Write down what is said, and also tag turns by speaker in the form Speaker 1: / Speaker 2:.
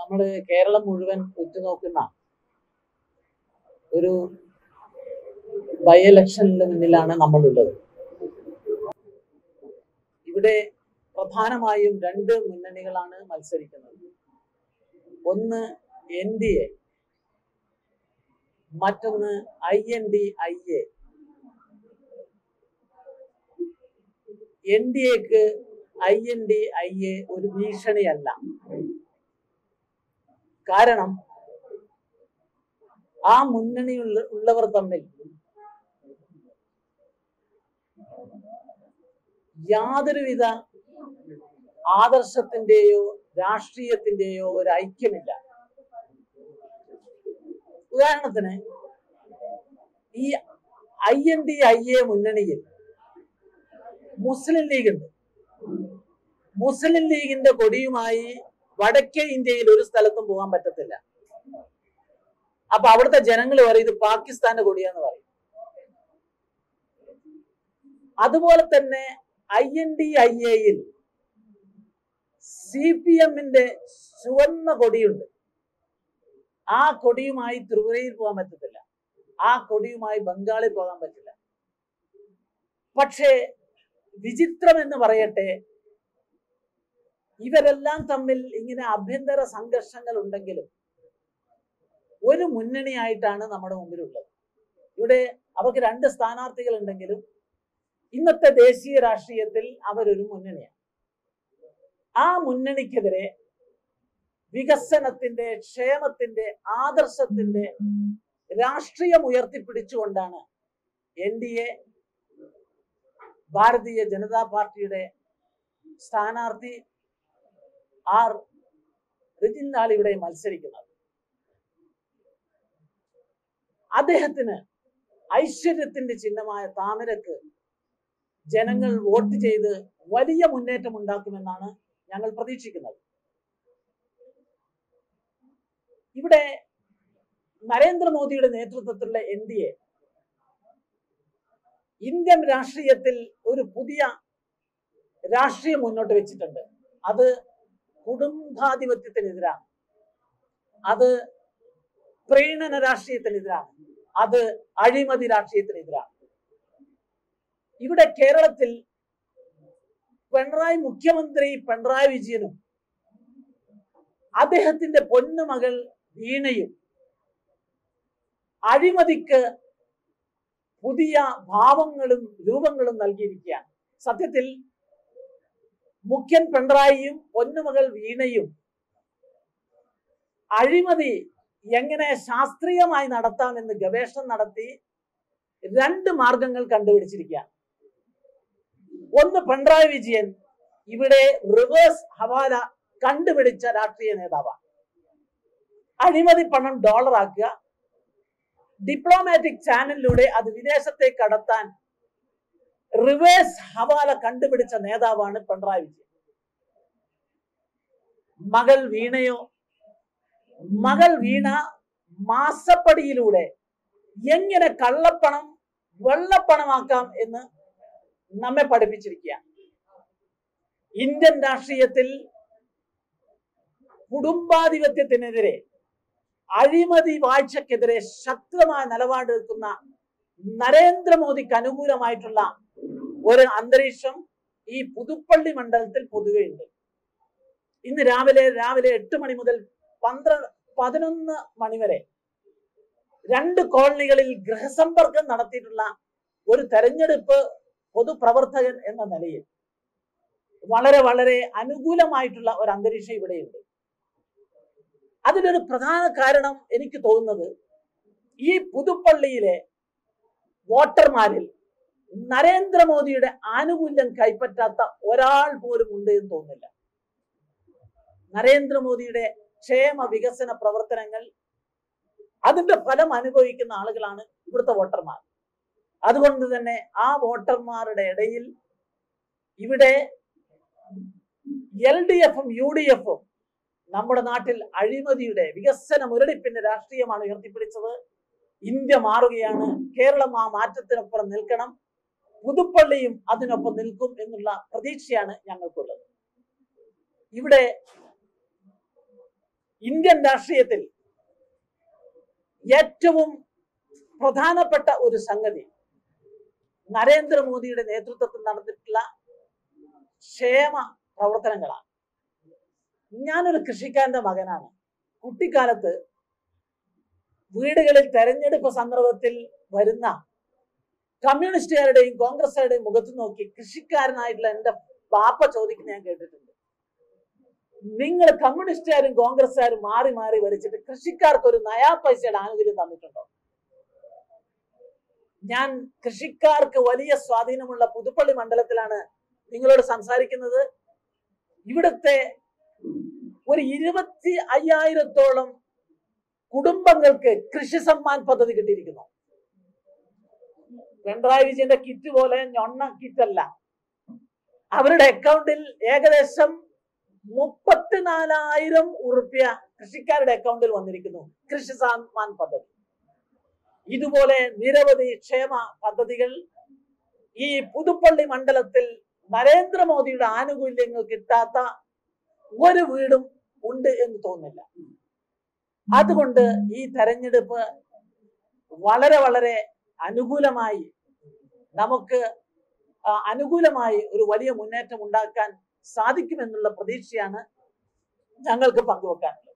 Speaker 1: നമ്മൾ കേരളം മുഴുവൻ ഉറ്റുനോക്കുന്ന ഒരു ബൈ ഇലക്ഷനിന് മുന്നിലാണ് നമ്മളുള്ളത് ഇവിടെ പ്രധാനമായും രണ്ട് മുന്നണികളാണ് മത്സരിക്കുന്നത് ഒന്ന് എൻ ഡി എ മറ്റൊന്ന് I N D I A N D എക്ക് I N D I A ഒരു ഭീഷണിയല്ല കാരണം ആ മുന്നണിയുള്ള ഉള്ളവർ തമ്മിൽ യാതൊരുവിധ ആദർശത്തിന്റെയോ രാഷ്ട്രീയത്തിന്റെയോ ഒരു ഐക്യമില്ല ഉദാഹരണത്തിന് ഈ I N D I A മുന്നണിയിൽ മുസ്ലിം ലീഗ് ഉണ്ട് മുസ്ലിം ലീഗിന്റെ കൊടിയുമായി വടക്കേ ഇന്ത്യയിൽ ഒരു സ്ഥലത്തും പോകാൻ പറ്റത്തില്ല അപ്പൊ അവിടുത്തെ ജനങ്ങൾ പറയും ഇത് പാകിസ്ഥാന്റെ കൊടിയാന്ന് പറയും അതുപോലെ തന്നെ ഐ എൻ ഡി ഐ എയിൽ സി പി എമ്മിന്റെ ചുവന്ന കൊടിയുണ്ട് ആ കൊടിയുമായി ത്രിപുരയിൽ പോകാൻ പറ്റത്തില്ല ആ കൊടിയുമായി ബംഗാളിൽ പോകാൻ പറ്റില്ല പക്ഷേ വിചിത്രം എന്ന് പറയട്ടെ ഇവരെല്ലാം തമ്മിൽ ഇങ്ങനെ ആഭ്യന്തര സംഘർഷങ്ങൾ ഉണ്ടെങ്കിലും ഒരു മുന്നണിയായിട്ടാണ് നമ്മുടെ മുമ്പിലുള്ളത് ഇവിടെ അവർക്ക് രണ്ട് സ്ഥാനാർത്ഥികൾ ഉണ്ടെങ്കിലും ഇന്നത്തെ ദേശീയ രാഷ്ട്രീയത്തിൽ അവരൊരു മുന്നണിയാണ് ആ മുന്നണിക്കെതിരെ വികസനത്തിന്റെ ക്ഷേമത്തിന്റെ ആദർശത്തിന്റെ രാഷ്ട്രീയം ഉയർത്തിപ്പിടിച്ചുകൊണ്ടാണ് എൻ ഡി എ ഭാരതീയ ജനതാ പാർട്ടിയുടെ സ്ഥാനാർത്ഥി ആർ റിജിൻ ലാൽ ഇവിടെ മത്സരിക്കുന്നത് അദ്ദേഹത്തിന് ഐശ്വര്യത്തിന്റെ ചിഹ്നമായ താമരക്ക് ജനങ്ങൾ വോട്ട് ചെയ്ത് വലിയ മുന്നേറ്റം ഉണ്ടാക്കുമെന്നാണ് ഞങ്ങൾ പ്രതീക്ഷിക്കുന്നത് ഇവിടെ നരേന്ദ്രമോദിയുടെ നേതൃത്വത്തിലുള്ള എൻ ഡി എ ഇന്ത്യൻ രാഷ്ട്രീയത്തിൽ ഒരു പുതിയ രാഷ്ട്രീയം മുന്നോട്ട് വെച്ചിട്ടുണ്ട് അത് കുടുംബാധിപത്യത്തിനെതിരാണ് അത് പ്രീണന രാഷ്ട്രീയത്തിനെതിരാണ് അത് അഴിമതി രാഷ്ട്രീയത്തിനെതിരാണ് ഇവിടെ കേരളത്തിൽ പിണറായി മുഖ്യമന്ത്രി പിണറായി വിജയനും അദ്ദേഹത്തിന്റെ പൊന്നുമകൾ വീണയും അഴിമതിക്ക് പുതിയ ഭാവങ്ങളും രൂപങ്ങളും നൽകിയിരിക്കുകയാണ് സത്യത്തിൽ മുഖ്യൻ പിണറായിയും പൊന്നുമകൾ വീണയും അഴിമതി എങ്ങനെ ശാസ്ത്രീയമായി നടത്താമെന്ന് ഗവേഷണം നടത്തി രണ്ട് മാർഗങ്ങൾ കണ്ടുപിടിച്ചിരിക്കുകയാണ് ഒന്ന് പിണറായി വിജയൻ ഇവിടെ റിവേഴ്സ് ഹവാല കണ്ടുപിടിച്ച രാഷ്ട്രീയ നേതാവാണ് അഴിമതി പണം ഡോളർ ആക്കുക ഡിപ്ലോമാറ്റിക് ചാനലിലൂടെ അത് വിദേശത്തേക്ക് കടത്താൻ റിവേഴ്സ് ഹവാല കണ്ടുപിടിച്ച നേതാവാണ് പിണറായി വിജയൻ മകൾ വീണയോ മകൾ വീണ മാസപ്പടിയിലൂടെ എങ്ങനെ കള്ളപ്പണം വെള്ളപ്പണമാക്കാം എന്ന് നമ്മെ പഠിപ്പിച്ചിരിക്കുക ഇന്ത്യൻ രാഷ്ട്രീയത്തിൽ കുടുംബാധിപത്യത്തിനെതിരെ അഴിമതി വാഴ്ചക്കെതിരെ ശക്തമായ നിലപാടെടുക്കുന്ന നരേന്ദ്രമോദിക്ക് അനുകൂലമായിട്ടുള്ള ഒരു അന്തരീക്ഷം ഈ പുതുപ്പള്ളി മണ്ഡലത്തിൽ പൊതുവെയുണ്ട് ഇന്ന് രാവിലെ രാവിലെ എട്ട് മണി മുതൽ പന്ത്രണ്ട് പതിനൊന്ന് മണി വരെ രണ്ട് കോളനികളിൽ ഗൃഹസമ്പർക്കം നടത്തിയിട്ടുള്ള ഒരു തെരഞ്ഞെടുപ്പ് പൊതുപ്രവർത്തകൻ എന്ന നിലയിൽ വളരെ വളരെ അനുകൂലമായിട്ടുള്ള ഒരു അന്തരീക്ഷം ഇവിടെയുണ്ട് അതിനൊരു പ്രധാന കാരണം എനിക്ക് തോന്നുന്നത് ഈ പുതുപ്പള്ളിയിലെ വോട്ടർമാരിൽ നരേന്ദ്രമോദിയുടെ ആനുകൂല്യം കൈപ്പറ്റാത്ത ഒരാൾ പോലും ഉണ്ട് എന്ന് തോന്നുന്നില്ല നരേന്ദ്രമോദിയുടെ ക്ഷേമ വികസന പ്രവർത്തനങ്ങൾ അതിന്റെ ഫലം അനുഭവിക്കുന്ന ആളുകളാണ് ഇവിടുത്തെ വോട്ടർമാർ അതുകൊണ്ട് തന്നെ ആ വോട്ടർമാരുടെ ഇടയിൽ ഇവിടെ എൽ ഡി എഫും യു ഡി എഫും നമ്മുടെ നാട്ടിൽ അഴിമതിയുടെ വികസന മുരടിപ്പിന്റെ രാഷ്ട്രീയമാണ് ഉയർത്തിപ്പിടിച്ചത് ഇന്ത്യ മാറുകയാണ് കേരളം ആ മാറ്റത്തിനൊപ്പം നിൽക്കണം പുതുപ്പള്ളിയും അതിനൊപ്പം നിൽക്കും എന്നുള്ള പ്രതീക്ഷയാണ് ഞങ്ങൾക്കുള്ളത് ഇവിടെ ഇന്ത്യൻ രാഷ്ട്രീയത്തിൽ ഏറ്റവും പ്രധാനപ്പെട്ട ഒരു സംഗതി നരേന്ദ്രമോദിയുടെ നേതൃത്വത്തിൽ നടന്നിട്ടുള്ള ക്ഷേമ പ്രവർത്തനങ്ങളാണ് ഞാനൊരു കൃഷിക്കാരന്റെ മകനാണ് കുട്ടിക്കാലത്ത് വീടുകളിൽ തെരഞ്ഞെടുപ്പ് സന്ദർഭത്തിൽ വരുന്ന കമ്മ്യൂണിസ്റ്റുകാരുടെയും കോൺഗ്രസുകാരുടെയും മുഖത്ത് നോക്കി കൃഷിക്കാരനായിട്ടുള്ള എന്റെ ബാപ്പ ചോദിക്കുന്ന ഞാൻ കേട്ടിട്ടുണ്ട് നിങ്ങൾ കമ്മ്യൂണിസ്റ്റുകാരും കോൺഗ്രസ്സുകാരും മാറി മാറി ഭരിച്ചിട്ട് കൃഷിക്കാർക്ക് ഒരു നയാ പൈസയുടെ ആനുകൂല്യം തന്നിട്ടുണ്ടോ ഞാൻ കൃഷിക്കാർക്ക് വലിയ സ്വാധീനമുള്ള പുതുപ്പള്ളി മണ്ഡലത്തിലാണ് നിങ്ങളോട് സംസാരിക്കുന്നത് ഇവിടുത്തെ ഒരു ഇരുപത്തി അയ്യായിരത്തോളം കുടുംബങ്ങൾക്ക് കൃഷി സമ്മാൻ പദ്ധതി കിട്ടിയിരിക്കുന്നു പിണറായി വിജയന്റെ കിറ്റ് പോലെ ഞൊണ്ണ കിറ്റല്ല അവരുടെ അക്കൗണ്ടിൽ ഏകദേശം മുപ്പത്തിനാലായിരം ഉറുപ്യ കൃഷിക്കാരുടെ അക്കൗണ്ടിൽ വന്നിരിക്കുന്നു കൃഷി സമ്മാൻ പദ്ധതി ഇതുപോലെ നിരവധി ക്ഷേമ പദ്ധതികൾ ഈ പുതുപ്പള്ളി മണ്ഡലത്തിൽ നരേന്ദ്രമോദിയുടെ ആനുകൂല്യങ്ങൾ കിട്ടാത്ത ഒരു വീടും ഉണ്ട് എന്ന് തോന്നുന്നില്ല അതുകൊണ്ട് ഈ തെരഞ്ഞെടുപ്പ് വളരെ വളരെ അനുകൂലമായി നമുക്ക് ആ, അനുകൂലമായി ഒരു വലിയ മുന്നേറ്റം ഉണ്ടാക്കാൻ സാധിക്കുമെന്നുള്ള പ്രതീക്ഷയാണ് ഞങ്ങൾക്ക് പങ്കുവെക്കാനുള്ളത്